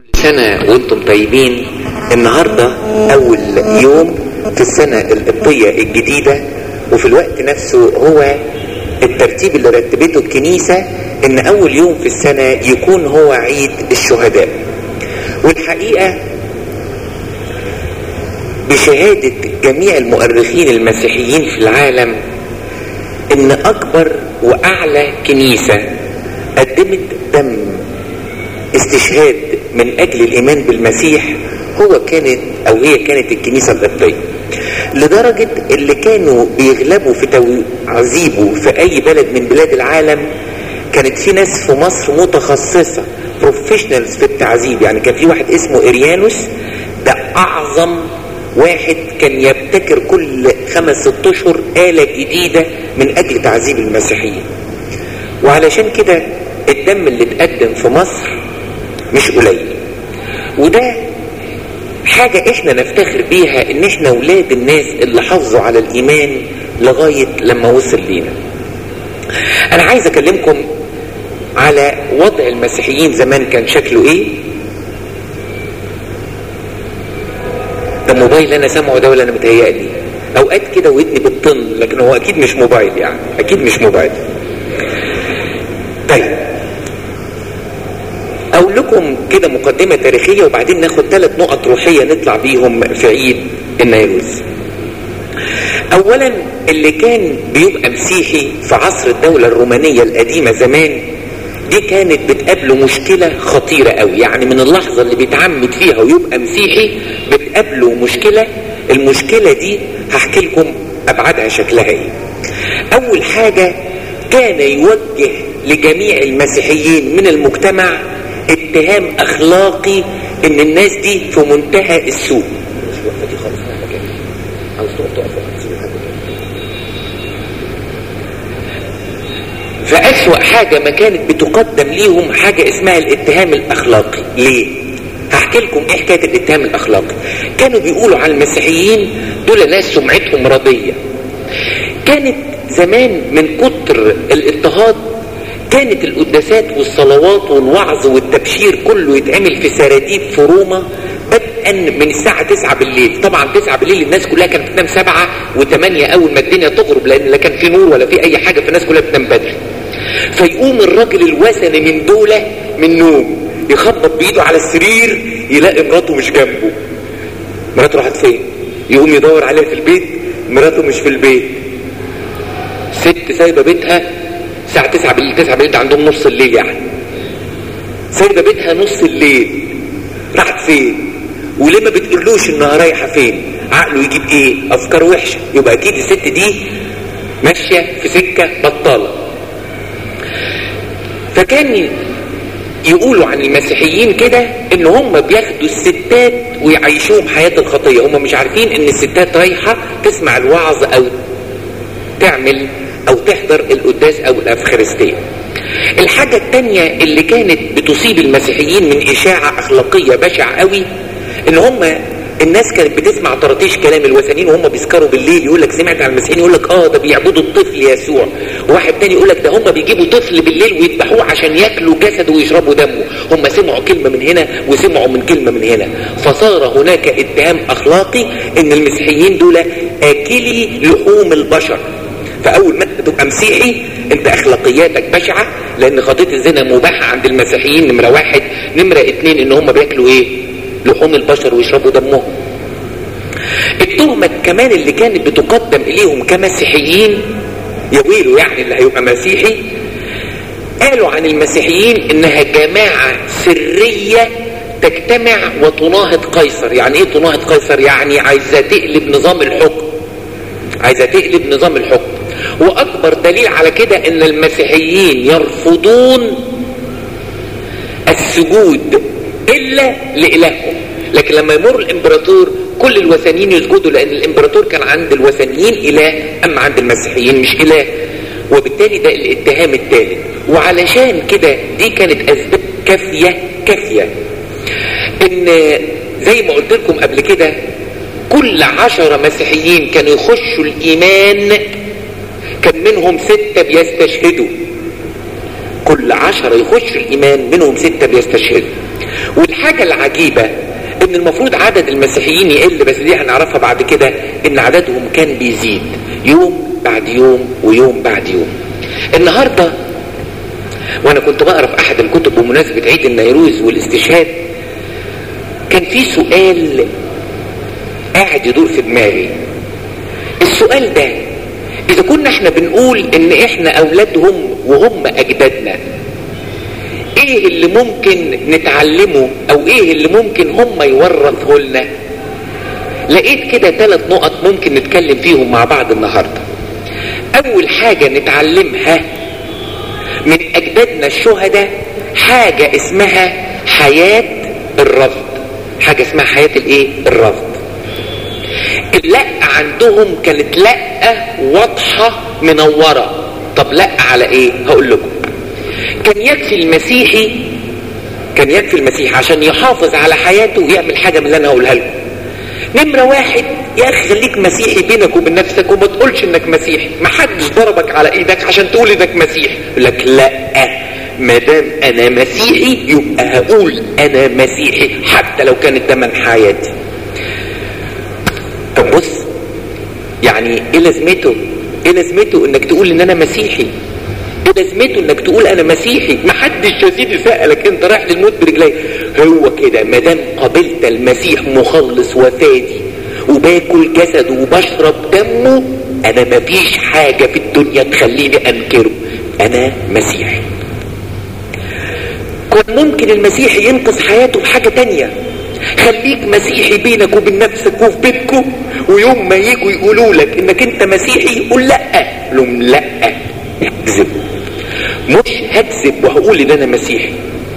سنة وانتم طيبين النهاردة اول يوم في السنة القبطية الجديدة وفي الوقت نفسه هو الترتيب اللي رتبته الكنيسة ان اول يوم في السنة يكون هو عيد الشهداء والحقيقة بشهادة جميع المؤرخين المسيحيين في العالم ان اكبر واعلى كنيسة قدمت دم استشهاد من اجل الايمان بالمسيح هو كانت او هي كانت الكنيسة القبطية لدرجة اللي كانوا بيغلبوا في تعذيبه في اي بلد من بلاد العالم كانت في ناس في مصر متخصصة بروفيشنالز في التعذيب يعني كان في واحد اسمه اريانوس ده اعظم واحد كان يبتكر كل خمس ست اشهر آلة جديدة من اجل تعذيب المسيحيين وعلشان كده الدم اللي اتقدم في مصر مش قليل وده حاجة احنا نفتخر بيها ان احنا ولاد الناس اللي حافظوا على الايمان لغاية لما وصل لينا انا عايز اكلمكم على وضع المسيحيين زمان كان شكله ايه ده موبايل انا سامعه ده ولا انا متهيألي اوقات كده ودني بتطن لكن هو اكيد مش موبايل يعني اكيد مش موبايل طيب اقول لكم كده مقدمة تاريخية وبعدين ناخد ثلاث نقط روحية نطلع بيهم في عيد النيروز اولا اللي كان بيبقى مسيحي في عصر الدولة الرومانية القديمة زمان دي كانت بتقابله مشكلة خطيرة قوي يعني من اللحظة اللي بيتعمد فيها ويبقى مسيحي بتقابله مشكلة المشكلة دي هحكي لكم ابعادها شكلها ايه اول حاجة كان يوجه لجميع المسيحيين من المجتمع اتهام اخلاقي ان الناس دي في منتهى السوء مش الوقفه دي خالص مهما كان عاوز تقف تقف فأسوأ حاجة ما كانت بتقدم ليهم حاجة اسمها الاتهام الأخلاقي ليه؟ هحكي لكم ايه حكاية الاتهام الأخلاقي كانوا بيقولوا على المسيحيين دول ناس سمعتهم ردية كانت زمان من كتر الاضطهاد كانت القداسات والصلوات والوعظ والتبشير كله يتعمل في سراديب في روما بدءا من الساعة 9 بالليل طبعا 9 بالليل الناس كلها كانت بتنام 7 و8 اول ما الدنيا تغرب لان لا كان في نور ولا في اي حاجة فالناس كلها بتنام بدري فيقوم الراجل الوثني من دولة من نوم يخبط بايده على السرير يلاقي مراته مش جنبه مراته راحت فين يقوم يدور عليها في البيت مراته مش في البيت ست سايبه بيتها الساعة 9 بالليل 9 بالليل ده عندهم نص الليل يعني سايبه بيتها نص الليل راحت فين وليه ما بتقولوش انها رايحه فين عقله يجيب ايه افكار وحشه يبقى اكيد الست دي ماشيه في سكه بطاله فكان يقولوا عن المسيحيين كده ان هم بياخدوا الستات ويعيشوهم حياه الخطيه هم مش عارفين ان الستات رايحه تسمع الوعظ او تعمل او تحضر القداس او الافخارستيه الحاجة التانية اللي كانت بتصيب المسيحيين من اشاعة اخلاقية بشع قوي ان هم الناس كانت بتسمع طرطيش كلام الوثنيين وهم بيسكروا بالليل يقول لك سمعت عن المسيحيين يقول لك اه ده بيعبدوا الطفل يسوع وواحد تاني يقول لك ده هم بيجيبوا طفل بالليل ويذبحوه عشان ياكلوا جسده ويشربوا دمه هم سمعوا كلمة من هنا وسمعوا من كلمة من هنا فصار هناك اتهام اخلاقي ان المسيحيين دول اكلي لحوم البشر فاول ما تبقى مسيحي انت اخلاقياتك بشعة لان خطية الزنا مباحة عند المسيحيين نمرة واحد نمرة اتنين ان هم بياكلوا ايه لحوم البشر ويشربوا دمهم التهمة كمان اللي كانت بتقدم اليهم كمسيحيين يا ويله يعني اللي هيبقى مسيحي قالوا عن المسيحيين انها جماعة سرية تجتمع وتناهض قيصر يعني ايه تناهض قيصر يعني عايزة تقلب نظام الحكم عايزة تقلب نظام الحكم واكبر دليل على كده ان المسيحيين يرفضون السجود الا لالههم لكن لما يمر الامبراطور كل الوثنيين يسجدوا لان الامبراطور كان عند الوثنيين اله اما عند المسيحيين مش اله وبالتالي ده الاتهام الثالث وعلشان كده دي كانت اسباب كافية كافية ان زي ما قلت لكم قبل كده كل عشرة مسيحيين كانوا يخشوا الايمان كان منهم ستة بيستشهدوا كل عشرة يخشوا الإيمان منهم ستة بيستشهدوا والحاجة العجيبة ان المفروض عدد المسيحيين يقل بس دي هنعرفها بعد كده ان عددهم كان بيزيد يوم بعد يوم ويوم بعد يوم النهاردة وانا كنت بقرا في احد الكتب بمناسبة عيد النيروز والاستشهاد كان في سؤال قاعد يدور في دماغي السؤال ده اذا كنا احنا بنقول ان احنا اولادهم وهم اجدادنا ايه اللي ممكن نتعلمه او ايه اللي ممكن هم يورثه لنا لقيت كده ثلاث نقط ممكن نتكلم فيهم مع بعض النهاردة اول حاجة نتعلمها من اجدادنا الشهداء حاجة اسمها حياة الرفض حاجة اسمها حياة الايه الرفض اللقة عندهم كانت لقة واضحة منورة طب لقة على ايه هقول لكم كان يكفي المسيحي كان يكفي المسيحي عشان يحافظ على حياته ويعمل حاجة من اللي انا هقولها لكم نمرة واحد يا اخي خليك مسيحي بينك وبين نفسك وما تقولش انك مسيحي ما حدش ضربك على ايدك عشان تقول انك مسيحي يقول لك لا ما دام انا مسيحي يبقى هقول انا مسيحي حتى لو كانت ده من حياتي طب بص يعني ايه لازمته ايه لازمته انك تقول ان انا مسيحي ايه لازمته انك تقول انا مسيحي ما حدش يا سيدي سالك انت رايح للموت برجليك هو كده ما دام قبلت المسيح مخلص وفادي وباكل جسده وبشرب دمه انا مفيش حاجه في الدنيا تخليني انكره انا مسيحي كان ممكن المسيحي ينقذ حياته بحاجه تانية خليك مسيحي بينك وبين نفسك وفي بيتكم ويوم ما يجوا يقولوا لك انك انت مسيحي قول لا لهم لا اكذب مش هكذب وهقول ان انا مسيحي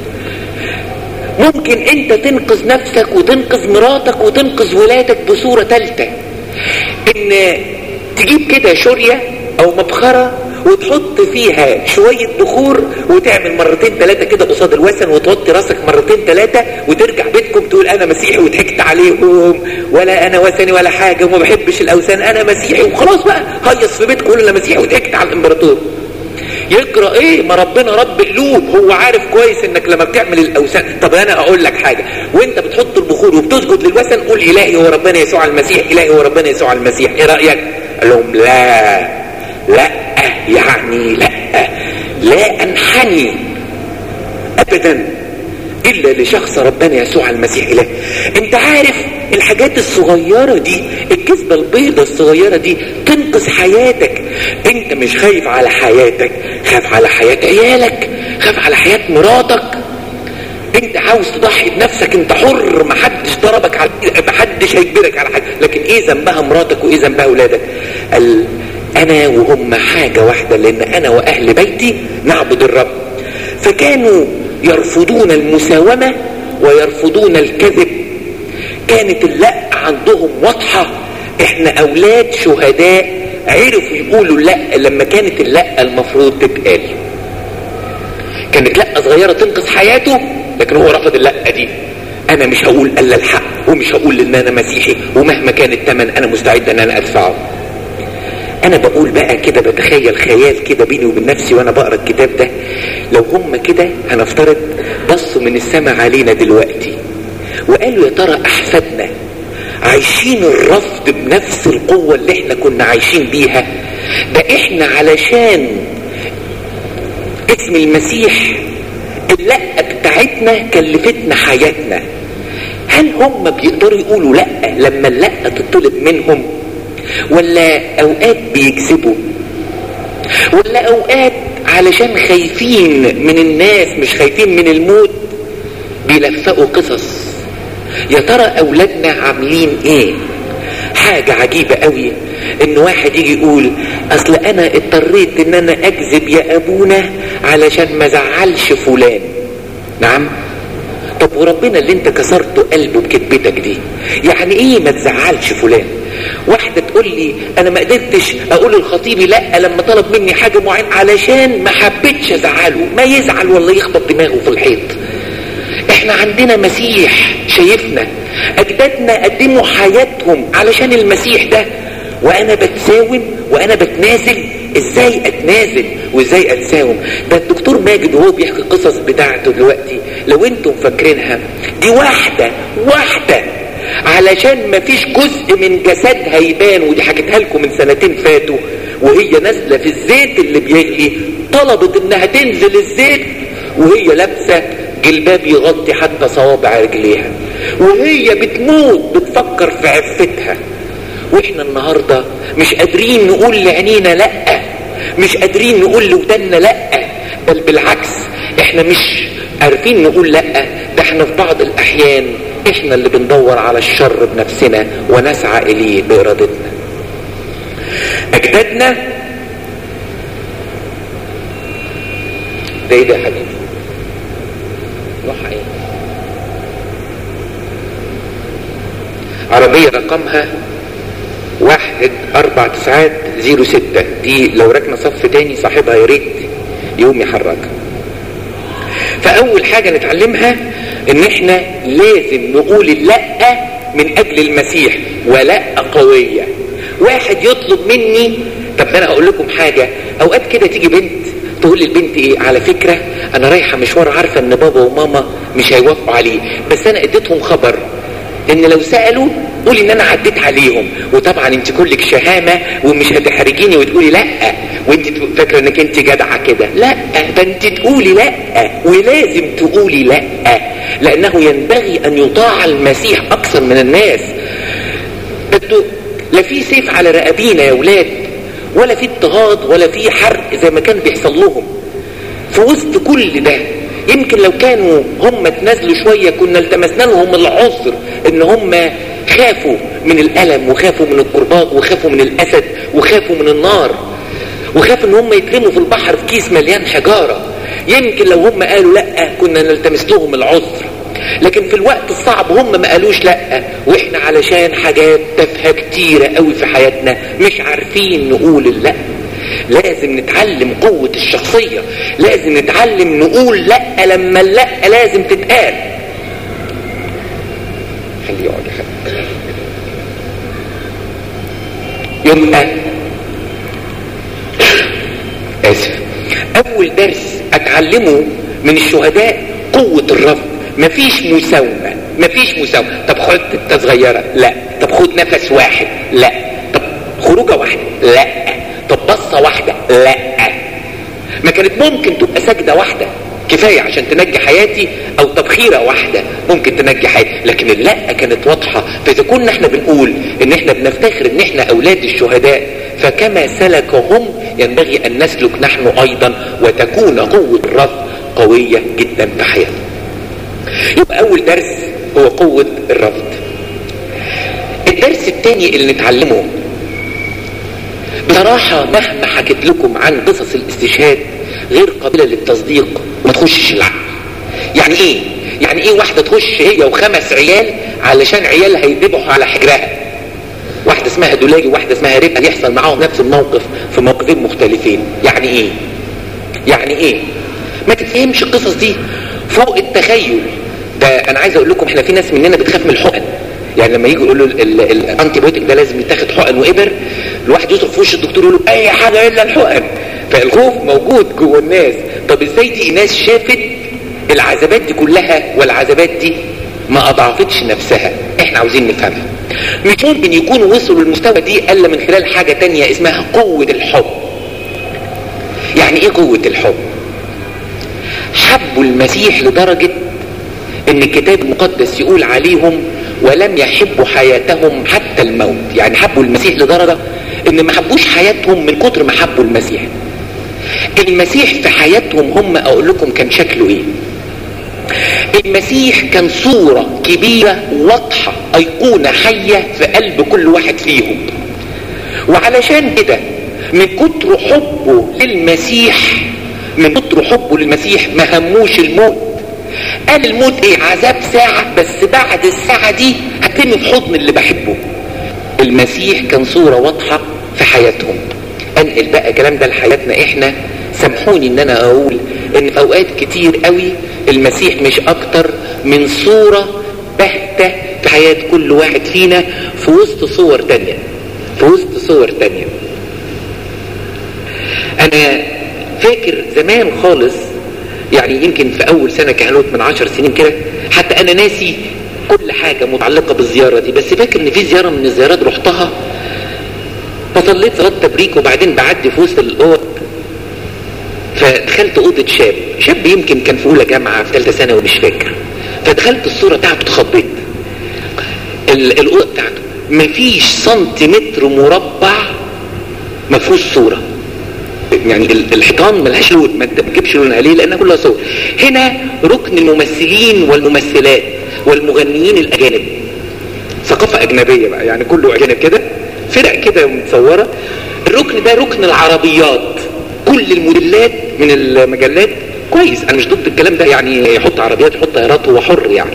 ممكن انت تنقذ نفسك وتنقذ مراتك وتنقذ ولادك بصورة تالتة ان تجيب كده شورية او مبخرة وتحط فيها شوية بخور وتعمل مرتين ثلاثة كده قصاد الوثن وتوطي راسك مرتين ثلاثة وترجع بيتكم تقول انا مسيحي وضحكت عليهم ولا انا وثني ولا حاجة وما بحبش الاوثان انا مسيحي وخلاص بقى هيص في بيتكم قول انا مسيحي وضحكت على الامبراطور يقرا ايه ما ربنا رب القلوب هو عارف كويس انك لما بتعمل الاوثان طب انا اقول لك حاجه وانت بتحط البخور وبتسجد للوثن قول الهي هو ربنا يسوع المسيح الهي هو ربنا يسوع المسيح ايه رايك قال لهم لا لا يعني لا لا انحني ابدا الا لشخص ربنا يسوع المسيح اله انت عارف الحاجات الصغيرة دي الكذبة البيضة الصغيرة دي تنقذ حياتك انت مش خايف على حياتك خاف على حياة عيالك خاف على حياة مراتك انت عاوز تضحي بنفسك انت حر محدش ضربك على محدش هيجبرك على حاجة لكن ايه ذنبها مراتك وايه ذنبها اولادك قال انا وهم حاجة واحدة لان انا واهل بيتي نعبد الرب فكانوا يرفضون المساومة ويرفضون الكذب كانت اللأ عندهم واضحة احنا اولاد شهداء عرفوا يقولوا لا لما كانت اللأ المفروض تتقال كانت لأ صغيرة تنقذ حياته لكن هو رفض اللأ دي انا مش هقول الا الحق ومش هقول ان انا مسيحي ومهما كان الثمن انا مستعد ان انا ادفعه انا بقول بقى كده بتخيل خيال كده بيني وبين نفسي وانا بقرا الكتاب ده لو هم كده هنفترض بصوا من السماء علينا دلوقتي وقالوا يا ترى احفادنا عايشين الرفض بنفس القوة اللي احنا كنا عايشين بيها ده احنا علشان اسم المسيح اللقة بتاعتنا كلفتنا حياتنا هل هم بيقدروا يقولوا لا لما اللقة تطلب منهم ولا اوقات بيكذبوا ولا اوقات علشان خايفين من الناس مش خايفين من الموت بيلفقوا قصص يا ترى اولادنا عاملين ايه حاجة عجيبة قوي ان واحد يجي يقول اصل انا اضطريت ان انا اكذب يا ابونا علشان ما زعلش فلان نعم طب وربنا اللي انت كسرته قلبه بكذبتك دي يعني ايه ما تزعلش فلان واحدة تقول لي انا ما قدرتش اقول لخطيبي لا لما طلب مني حاجة معينة علشان ما حبيتش ازعله ما يزعل ولا يخبط دماغه في الحيط احنا عندنا مسيح شايفنا اجدادنا قدموا حياتهم علشان المسيح ده وانا بتساوم وانا بتنازل ازاي اتنازل وازاي اتساوم ده الدكتور ماجد وهو بيحكي القصص بتاعته دلوقتي لو انتم فاكرينها دي واحدة واحدة علشان ما فيش جزء من جسدها يبان ودي حكيتها لكم من سنتين فاتوا وهي نازلة في الزيت اللي بيغلي طلبت انها تنزل الزيت وهي لابسة جلباب يغطي حتى صوابع رجليها وهي بتموت بتفكر في عفتها واحنا النهاردة مش قادرين نقول لعينينا لأ مش قادرين نقول لودنا لأ بل بالعكس احنا مش عارفين نقول لأ ده احنا في بعض الأحيان احنا اللي بندور على الشر بنفسنا ونسعى إليه بإرادتنا أجدادنا ده ايه ده يا حبيبي نوعها ايه عربية رقمها واحد اربع تسعات زيرو ستة دي لو ركنا صف تاني صاحبها يا ريت يقوم يحركها فاول حاجة نتعلمها ان احنا لازم نقول اللا من اجل المسيح ولا قوية واحد يطلب مني طب انا هقول لكم حاجة اوقات كده تيجي بنت تقول للبنت ايه على فكرة انا رايحة مشوار عارفة ان بابا وماما مش هيوافقوا عليه بس انا اديتهم خبر ان لو سألوا قولي ان انا عديت عليهم وطبعا انت كلك شهامة ومش هتحرجيني وتقولي لا وانت فاكرة انك انت جدعة كده لا ده انت تقولي لا ولازم تقولي لا لانه ينبغي ان يطاع المسيح اكثر من الناس انتوا لا في سيف على رقابينا يا ولاد ولا في اضطهاد ولا في حرق زي ما كان بيحصل لهم في وسط كل ده يمكن لو كانوا هم تنازلوا شوية كنا التمسنا لهم العذر ان هم خافوا من الألم وخافوا من القربات وخافوا من الأسد وخافوا من النار وخافوا ان هم يترموا في البحر في كيس مليان حجارة يمكن لو هم قالوا لا كنا نلتمس لهم العذر لكن في الوقت الصعب هم ما قالوش لا واحنا علشان حاجات تافهه كتيره قوي في حياتنا مش عارفين نقول اللا لازم نتعلم قوة الشخصية لازم نتعلم نقول لا لما اللا لازم تتقال خليه يقعد يا حبيبي يبقى اسف اول درس اتعلمه من الشهداء قوة الرفض مفيش مساومة مفيش مساومة طب خد انت صغيرة لا طب خد نفس واحد لا طب خروجة واحدة لا طب بصة واحدة لا ما كانت ممكن تبقى سجدة واحدة كفاية عشان تنجي حياتي او تبخيرة واحدة ممكن تنجي حياتي لكن اللا كانت واضحة فاذا كنا احنا بنقول ان احنا بنفتخر ان احنا اولاد الشهداء فكما سلكهم ينبغي ان نسلك نحن ايضا وتكون قوة الرفض قوية جدا في حياتنا يبقى اول درس هو قوة الرفض الدرس الثاني اللي نتعلمه بصراحة مهما حكيت لكم عن قصص الاستشهاد غير قابلة للتصديق ما تخشش العقل يعني ايه يعني ايه واحدة تخش هي وخمس عيال علشان عيالها يذبحوا على حجرها واحدة اسمها دولاجي وواحدة اسمها ربقة يحصل معاهم نفس الموقف في موقفين مختلفين يعني ايه يعني ايه ما تتفهمش القصص دي فوق التخيل ده انا عايز اقول لكم احنا في ناس مننا بتخاف من الحقن يعني لما يجوا يقولوا الانتي بايوتيك ده لازم يتاخد حقن وابر الواحد يصرف في وش الدكتور يقول له اي حاجه الا الحقن فالخوف موجود جوه الناس طب ازاي دي ناس شافت العذابات دي كلها والعذابات دي ما اضعفتش نفسها احنا عاوزين نفهمها مش ممكن يكونوا وصلوا للمستوى دي الا من خلال حاجه تانية اسمها قوه الحب يعني ايه قوه الحب حبوا المسيح لدرجه ان الكتاب المقدس يقول عليهم ولم يحبوا حياتهم حتى الموت يعني حبوا المسيح لدرجة ان ما حبوش حياتهم من كتر ما حبوا المسيح المسيح في حياتهم هم اقول لكم كان شكله ايه المسيح كان صورة كبيرة واضحة ايقونة حية في قلب كل واحد فيهم وعلشان كده من كتر حبه للمسيح من كتر حبه للمسيح ما هموش الموت قال الموت ايه عذاب ساعة بس بعد الساعة دي هتم في حضن اللي بحبه المسيح كان صورة واضحة في حياتهم انقل بقى الكلام ده لحياتنا احنا سامحوني ان انا اقول ان في اوقات كتير قوي المسيح مش اكتر من صورة باهتة في حياة كل واحد فينا في وسط صور تانية في وسط صور تانية انا فاكر زمان خالص يعني يمكن في اول سنة كهنوت من عشر سنين كده حتى انا ناسي كل حاجة متعلقة بالزيارة دي بس فاكر ان في زيارة من الزيارات رحتها فصليت صلاة تبريك وبعدين بعدي في وسط الاوض فدخلت اوضة شاب شاب يمكن كان في اولى جامعة في ثالثة ثانوي مش فاكر فدخلت الصورة بتاعته اتخضيت الاوضة بتاعته مفيش سنتيمتر مربع ما فيهوش صورة يعني الحيطان ملهاش لون ما تجيبش لون عليه لانها كلها صور هنا ركن الممثلين والممثلات والمغنيين الاجانب ثقافة اجنبية بقى يعني كله اجانب كده فرق كده متصورة الركن ده ركن العربيات كل الموديلات من المجلات كويس انا مش ضد الكلام ده يعني يحط عربيات يحط طيارات هو حر يعني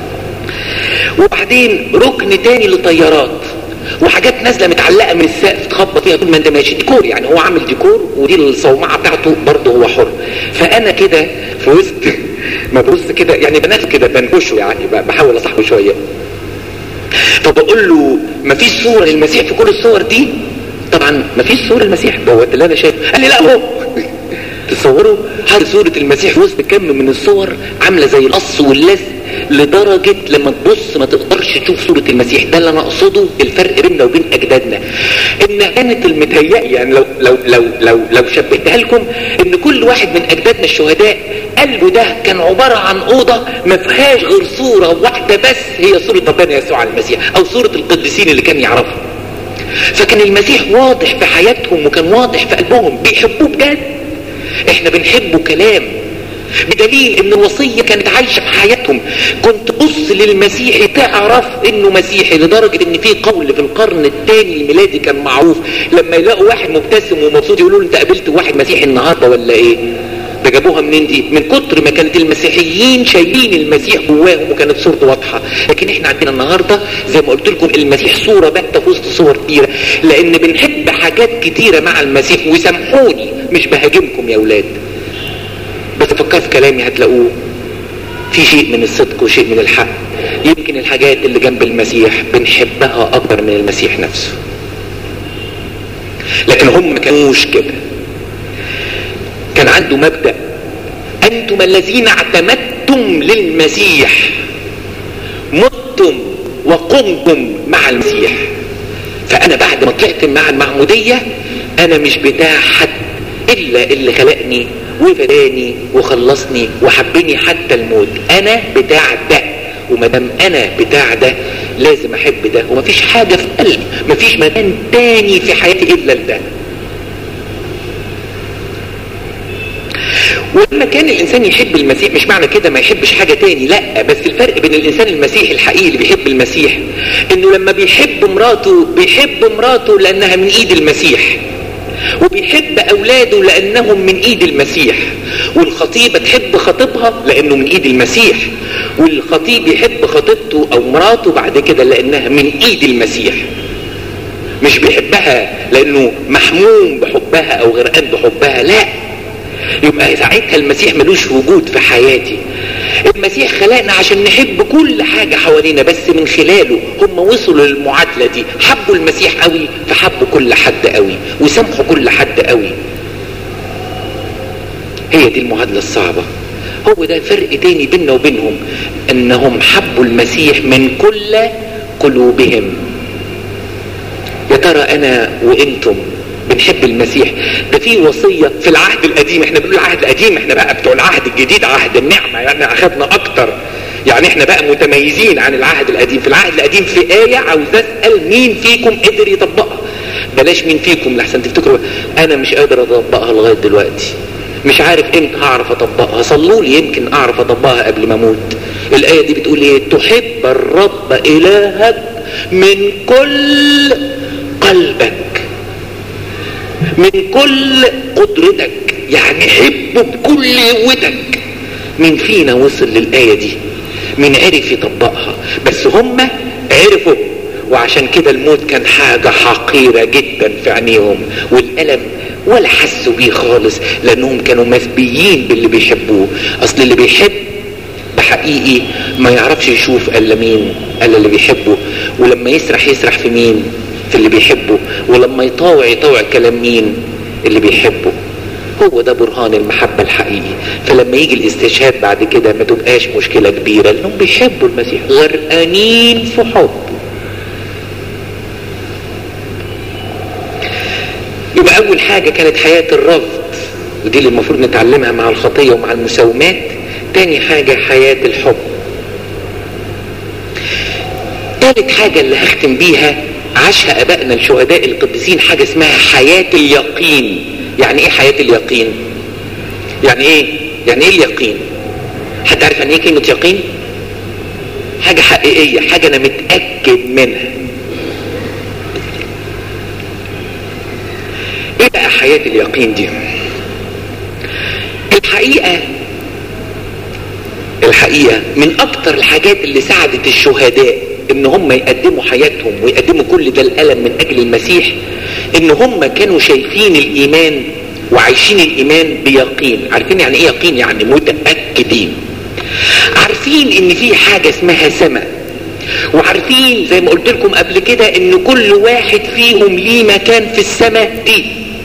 وبعدين ركن تاني للطيارات وحاجات نازله متعلقه من السقف تخبط فيها طول ما انت ماشي ديكور يعني هو عامل ديكور ودي الصومعه بتاعته برضه هو حر فانا كده في وسط ما ببص كده يعني بنات كده بنكشه يعني بحاول اصاحبه شويه فبقول له ما فيش صوره للمسيح في كل الصور دي طبعا ما فيش صوره المسيح ده هو اللي انا شايفه قال لي لا هو تصوروا حاطط صورة المسيح في وسط كم من الصور عاملة زي القص واللزق لدرجة لما تبص ما تقدرش تشوف صورة المسيح ده اللي انا اقصده الفرق بيننا وبين اجدادنا ان كانت المتهيئة يعني لو لو لو لو لو شبهتها لكم ان كل واحد من اجدادنا الشهداء قلبه ده كان عبارة عن اوضة ما فيهاش غير صورة واحدة بس هي صورة ربنا يسوع المسيح او صورة القديسين اللي كان يعرفهم فكان المسيح واضح في حياتهم وكان واضح في قلبهم بيحبوه بجد احنا بنحبه كلام بدليل ان الوصية كانت عايشة في حياتهم كنت بص للمسيحي تعرف انه مسيحي لدرجة ان في قول في القرن الثاني الميلادي كان معروف لما يلاقوا واحد مبتسم ومبسوط يقولوا له انت قابلت واحد مسيحي النهاردة ولا ايه ده جابوها منين دي من كتر ما كانت المسيحيين شايلين المسيح جواهم وكانت صورته واضحة لكن احنا عندنا النهاردة زي ما قلت لكم المسيح صورة باتة في وسط صور كتيرة لان بنحب حاجات كتيرة مع المسيح وسامحوني مش بهاجمكم يا اولاد بس فكر في كلامي هتلاقوه في شيء من الصدق وشيء من الحق يمكن الحاجات اللي جنب المسيح بنحبها اكتر من المسيح نفسه لكن هم ما كانوش كده كان عنده مبدأ انتم الذين اعتمدتم للمسيح متم وقمتم مع المسيح فانا بعد ما طلعت مع المعمودية انا مش بتاع حد الا اللي خلقني وفداني وخلصني وحبني حتى الموت انا بتاع ده ومدام انا بتاع ده لازم احب ده ومفيش حاجة في قلبي مفيش مكان تاني في حياتي الا ده ولما كان الانسان يحب المسيح مش معنى كده ما يحبش حاجة تاني لا بس الفرق بين الانسان المسيحي الحقيقي اللي بيحب المسيح انه لما بيحب مراته بيحب مراته لانها من ايد المسيح وبيحب اولاده لانهم من ايد المسيح والخطيبة تحب خطيبها لانه من ايد المسيح والخطيب يحب خطيبته او مراته بعد كده لانها من ايد المسيح مش بيحبها لانه محموم بحبها او غرقان بحبها لا يبقى ساعتها المسيح ملوش وجود في حياتي المسيح خلقنا عشان نحب كل حاجة حوالينا بس من خلاله هم وصلوا للمعادلة دي حبوا المسيح قوي فحبوا كل حد قوي وسامحوا كل حد قوي هي دي المعادلة الصعبة هو ده فرق تاني بيننا وبينهم انهم حبوا المسيح من كل قلوبهم يا ترى انا وانتم بنحب المسيح ده في وصية في العهد القديم احنا بنقول العهد القديم احنا بقى بتوع العهد الجديد عهد النعمة يعني اخذنا اكتر يعني احنا بقى متميزين عن العهد القديم في العهد القديم في آية عاوز اسأل مين فيكم قدر يطبقها بلاش مين فيكم لحسن تفتكروا انا مش قادر اطبقها لغاية دلوقتي مش عارف امتى هعرف اطبقها صلوا لي يمكن اعرف اطبقها قبل ما اموت الايه دي بتقول ايه تحب الرب الهك من كل قلبك من كل قدرتك يعني حبه بكل قوتك مين فينا وصل للايه دي مين عرف يطبقها بس هم عرفوا وعشان كده الموت كان حاجة حقيرة جدا في عينيهم والألم ولا حسوا بيه خالص لأنهم كانوا مسبيين باللي بيحبوه أصل اللي بيحب بحقيقي ما يعرفش يشوف إلا مين إلا اللي بيحبه ولما يسرح يسرح في مين في اللي بيحبه ولما يطاوع يطاوع كلام مين اللي بيحبه هو ده برهان المحبة الحقيقي فلما يجي الاستشهاد بعد كده ما تبقاش مشكلة كبيرة لانهم بيحبوا المسيح غرقانين في حب يبقى اول حاجة كانت حياة الرفض ودي اللي المفروض نتعلمها مع الخطية ومع المساومات تاني حاجة حياة الحب تالت حاجة اللي هختم بيها عاشها ابائنا الشهداء القديسين حاجة اسمها حياة اليقين يعني ايه حياة اليقين يعني ايه يعني ايه اليقين حد عارف يعني ايه كلمة يقين حاجة حقيقية حاجة انا متأكد منها ايه بقى حياة اليقين دي الحقيقة الحقيقة من اكتر الحاجات اللي ساعدت الشهداء ان هم يقدموا حياتهم ويقدموا كل ده الالم من اجل المسيح ان هم كانوا شايفين الايمان وعايشين الايمان بيقين عارفين يعني ايه يقين يعني متأكدين عارفين ان في حاجة اسمها سماء وعارفين زي ما قلت لكم قبل كده ان كل واحد فيهم ليه مكان في السماء دي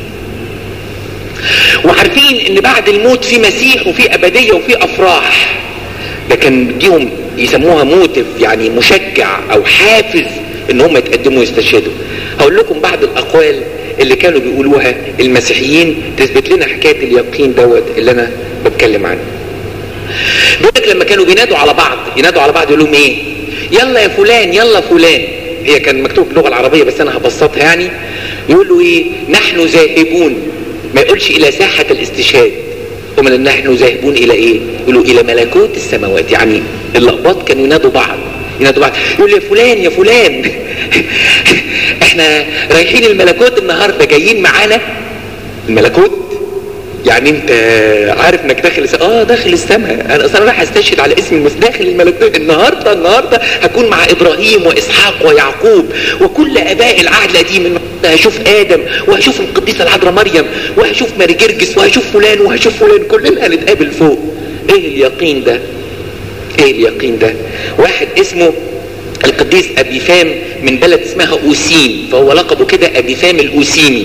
وعارفين ان بعد الموت في مسيح وفي ابدية وفي افراح ده كان ديهم يسموها موتف يعني مشجع او حافز ان هم يتقدموا ويستشهدوا هقول لكم بعض الاقوال اللي كانوا بيقولوها المسيحيين تثبت لنا حكاية اليقين دوت اللي انا بتكلم عنه بيقولك لما كانوا بينادوا على بعض ينادوا على بعض يقول لهم ايه يلا يا فلان يلا فلان هي كان مكتوب باللغة العربية بس انا هبسطها يعني يقولوا ايه نحن ذاهبون ما يقولش الى ساحة الاستشهاد امال نحن ذاهبون الى ايه يقولوا الى ملكوت السماوات يعني اللقبات كانوا ينادوا بعض ينادوا بعض يقول يا فلان يا فلان احنا رايحين الملكوت النهارده جايين معانا الملكوت يعني انت عارف انك داخل الس... اه داخل السماء انا اصلا رايح استشهد على اسم المس داخل الملكوت النهارده النهارده هكون مع ابراهيم واسحاق ويعقوب وكل اباء العهد القديم النهارده هشوف ادم وهشوف القديسه العذراء مريم وهشوف ماري جرجس وهشوف فلان وهشوف فلان كلنا هنتقابل فوق ايه اليقين ده ايه اليقين ده واحد اسمه القديس ابي فام من بلد اسمها اوسين فهو لقبه كده ابي فام الاوسيني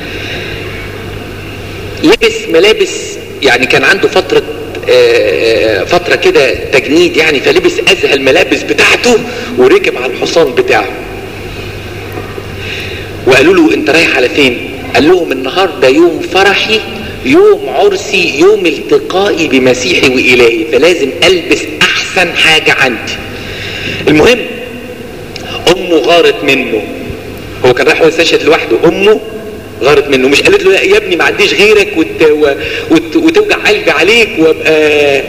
لبس ملابس يعني كان عنده فترة فترة كده تجنيد يعني فلبس ازهى الملابس بتاعته وركب على الحصان بتاعه وقالوا له انت رايح على فين قال لهم النهاردة يوم فرحي يوم عرسي يوم التقائي بمسيحي وإلهي فلازم ألبس أحسن حاجة عندي المهم أمه غارت منه هو كان رايح يستشهد لوحده أمه غارت منه مش قالت له يا ابني ما عنديش غيرك وت... وت... وتوجع قلبي عليك وابقى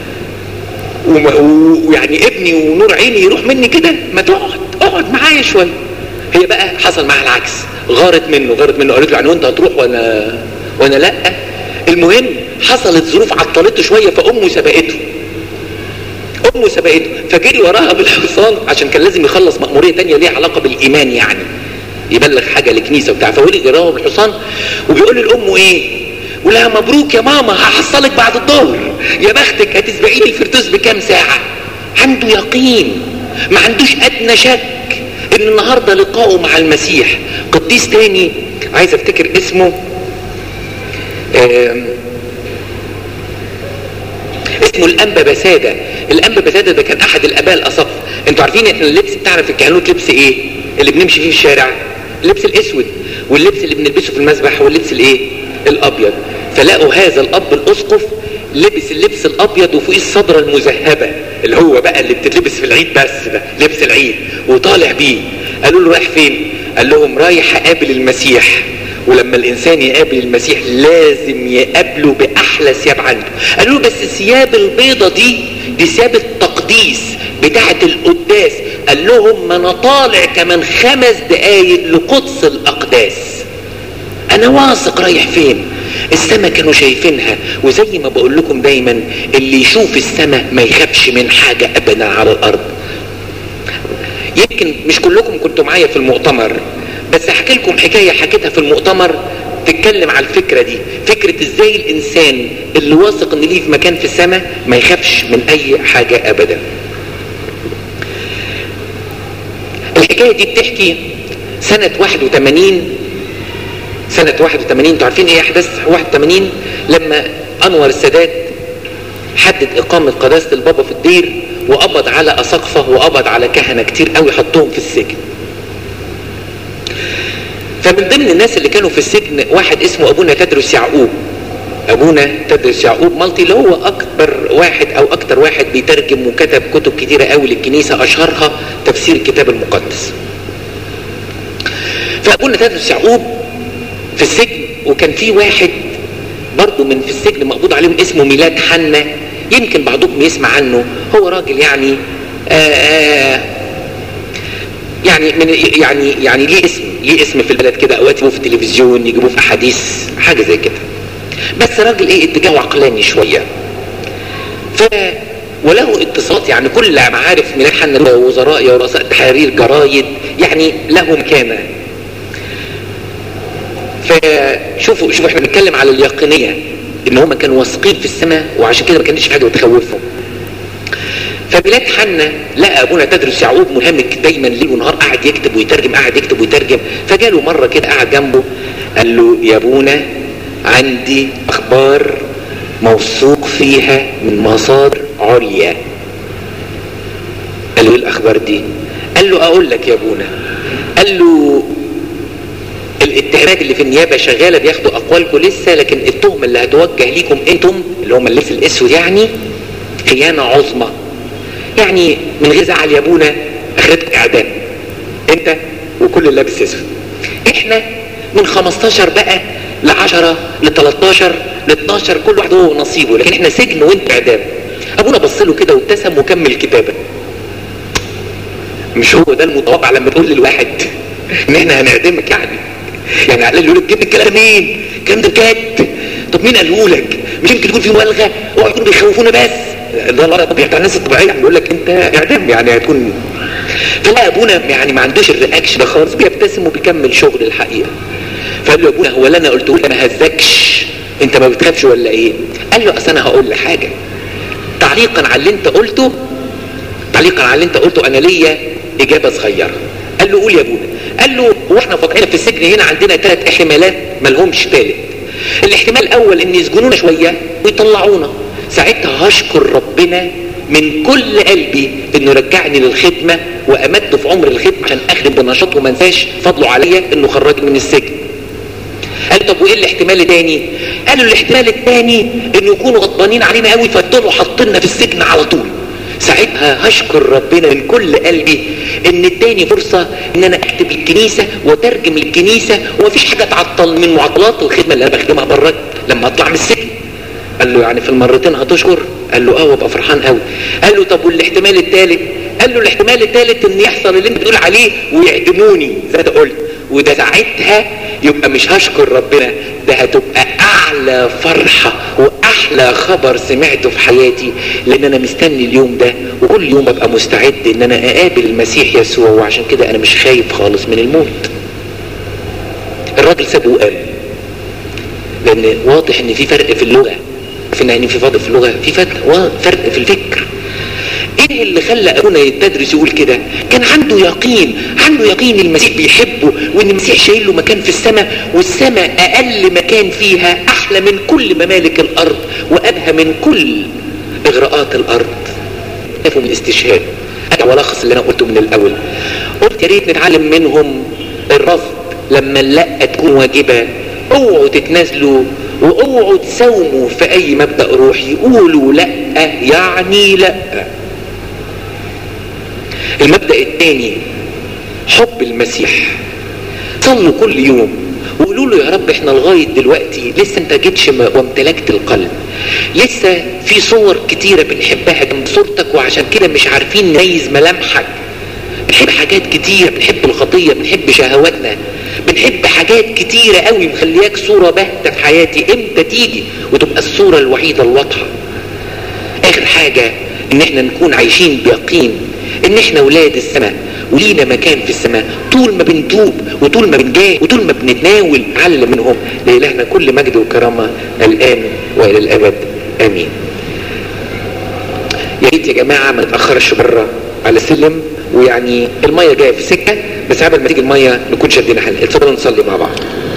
ويعني ابني ونور عيني يروح مني كده ما تقعد اقعد معايا شويه هي بقى حصل معاها العكس غارت منه غارت منه قالت له يعني وانت هتروح وانا وانا لا المهم حصلت ظروف عطلته شويه فامه سبقته امه سبقته فجري وراها بالحصان عشان كان لازم يخلص مأمورية تانية ليها علاقة بالإيمان يعني يبلغ حاجة لكنيسة وبتاع فولي وراها بالحصان وبيقول لأمه إيه ولها مبروك يا ماما هحصلك بعد الظهر يا بختك هتسبقيني الفردوس بكام ساعة عنده يقين ما عندوش أدنى شك إن النهاردة لقائه مع المسيح قديس تاني عايز افتكر اسمه اسمه الانبا بساده الانبا بساده ده كان احد الاباء الاصف انتوا عارفين احنا اللبس بتاعنا في الكهنوت لبس ايه اللي بنمشي فيه في الشارع اللبس الاسود واللبس اللي بنلبسه في المسبح هو اللبس الايه الابيض فلقوا هذا الاب الاسقف لبس اللبس الابيض وفوقيه الصدره المذهبه اللي هو بقى اللي بتتلبس في العيد بس ده لبس العيد وطالع بيه قالوا له رايح فين قال لهم رايح اقابل المسيح ولما الانسان يقابل المسيح لازم يقابله باحلى ثياب عنده قالوا له بس الثياب البيضة دي دي ثياب التقديس بتاعة القداس قال لهم ما انا طالع كمان خمس دقايق لقدس الاقداس انا واثق رايح فين السماء كانوا شايفينها وزي ما بقول لكم دايما اللي يشوف السماء ما يخافش من حاجة ابدا على الارض يمكن مش كلكم كنتوا معايا في المؤتمر بس احكي لكم حكاية حكيتها في المؤتمر تتكلم على الفكرة دي فكرة ازاي الانسان اللي واثق ان ليه في مكان في السماء ما يخافش من اي حاجة ابدا الحكاية دي بتحكي سنة 81 سنة 81 انتوا عارفين ايه احداث 81 لما انور السادات حدد اقامة قداسة البابا في الدير وقبض على اساقفة وقبض على كهنة كتير قوي حطهم في السجن فمن ضمن الناس اللي كانوا في السجن واحد اسمه ابونا تدرس يعقوب ابونا تدرس يعقوب مالطي اللي هو اكبر واحد او اكتر واحد بيترجم وكتب كتب كتيرة قوي للكنيسة اشهرها تفسير الكتاب المقدس فابونا تدرس يعقوب في السجن وكان في واحد برضه من في السجن مقبوض عليهم اسمه ميلاد حنا يمكن بعضكم يسمع عنه هو راجل يعني آآ آآ يعني من يعني يعني ليه اسم ليه اسم في البلد كده اوقات يجيبوه في التلفزيون يجيبوه في احاديث حاجه زي كده بس راجل ايه اتجاهه عقلاني شويه ف وله اتصالات يعني كل معارف ميلاد حنا وزراء ورؤساء تحرير جرايد يعني له مكانه فشوفوا شوفوا احنا بنتكلم على اليقينيه ان هم كانوا واثقين في السماء وعشان كده ما كانش في حاجه بتخوفهم فبلاد حنا لقى ابونا تدرس يعقوب منهمك دايما ليل ونهار قاعد يكتب ويترجم قاعد يكتب ويترجم فجاله مره كده قاعد جنبه قال له يا ابونا عندي اخبار موثوق فيها من مصادر عليا قال له ايه الاخبار دي قال له اقول لك يا ابونا قال له الاتهامات اللي في النيابه شغاله بياخدوا اقوالكم لسه لكن التهمه اللي هتوجه ليكم انتم اللي هم اللبس الاسود يعني خيانه عظمى يعني من غير زعل يا ابونا اخرتك اعدام انت وكل اللي لابس اسود احنا من 15 بقى ل 10 ل 13 ل 12 كل واحد هو نصيبه لكن احنا سجن وانت اعدام ابونا بص له كده وابتسم وكمل كتابه مش هو ده المتوقع لما تقول للواحد ان احنا هنعدمك يعني يعني قال له جبت الكلام مين الكلام ده بجد طب مين قاله لك مش يمكن يكون في مبالغه اوعى يكونوا بيخوفونا بس ده الله الطبيعي بتاع الناس الطبيعيه يعني بيقول لك انت اعدام يعني هتكون فلا ابونا يعني ما عندوش الرياكشن ده خالص بيبتسم وبيكمل شغل الحقيقه فقال له يا ابونا هو اللي انا قلته لك ما هزكش انت ما بتخافش ولا ايه قال له اصل انا هقول لك حاجه تعليقا على اللي انت قلته تعليقا على اللي انت قلته انا ليا اجابه صغيره قال له قول يا ابونا قال له هو احنا فاضعين في السجن هنا عندنا ثلاث احتمالات ما لهمش ثالث الاحتمال الاول ان يسجنونا شويه ويطلعونا ساعتها هشكر ربنا من كل قلبي انه رجعني للخدمه وامد في عمر الخدمه عشان اخدم بنشاط وما انساش فضله عليا انه خرجني من السجن قال طب وايه الاحتمال الثاني قالوا الاحتمال الثاني انه يكونوا غضبانين علينا قوي فيفضلوا حاطيننا في السجن على طول ساعتها هشكر ربنا من كل قلبي ان اداني فرصة ان انا اكتب الكنيسة وترجم الكنيسة ومفيش حاجة تعطل من معطلات الخدمة اللي انا بخدمها بره لما اطلع من السجن قال له يعني في المرتين هتشكر قال له اه وابقى فرحان قوي قال له طب والاحتمال الثالث قال له الاحتمال الثالث ان يحصل اللي انت بتقول عليه ويعدموني زي ما قلت وده ساعتها يبقى مش هشكر ربنا ده هتبقى اعلى فرحة واحلى خبر سمعته في حياتي لان انا مستني اليوم ده وكل يوم ببقى مستعد ان انا اقابل المسيح يسوع وعشان كده انا مش خايف خالص من الموت الراجل سابه وقام لان واضح ان في فرق في اللغة في ان في فرق في اللغة في فرق فرق في الفكر ايه اللي خلى ابونا يتدرس يقول كده كان عنده يقين عنده يقين المسيح بيحبه وان المسيح شايل له مكان في السماء والسماء اقل مكان فيها احلى من كل ممالك الارض وابهى من كل اغراءات الارض شافوا من الاستشهاد انا ولخص اللي انا قلته من الاول قلت يا ريت نتعلم منهم الرفض لما اللا تكون واجبه اوعوا تتنازلوا واوعوا تساوموا في اي مبدا روحي قولوا لا يعني لا المبدأ الثاني حب المسيح صلوا كل يوم وقولوا له يا رب احنا لغاية دلوقتي لسه انت جيتش وامتلكت القلب لسه في صور كتيرة بنحبها جنب صورتك وعشان كده مش عارفين نميز ملامحك بنحب حاجات كتيرة بنحب الخطية بنحب شهواتنا بنحب حاجات كتيرة قوي مخلياك صورة باهتة في حياتي امتى تيجي وتبقى الصورة الوحيدة الواضحة اخر حاجة ان احنا نكون عايشين بيقين ان احنا ولاد السماء ولينا مكان في السماء طول ما بنتوب وطول ما بنجاهد وطول ما بنتناول علم منهم لإلهنا كل مجد وكرامة الآن وإلى الأبد آمين يا ريت يا جماعة ما نتأخرش بره على السلم ويعني المية جاية في سكة بس قبل ما تيجي المية نكون شدينا حل اتفضلوا نصلي مع بعض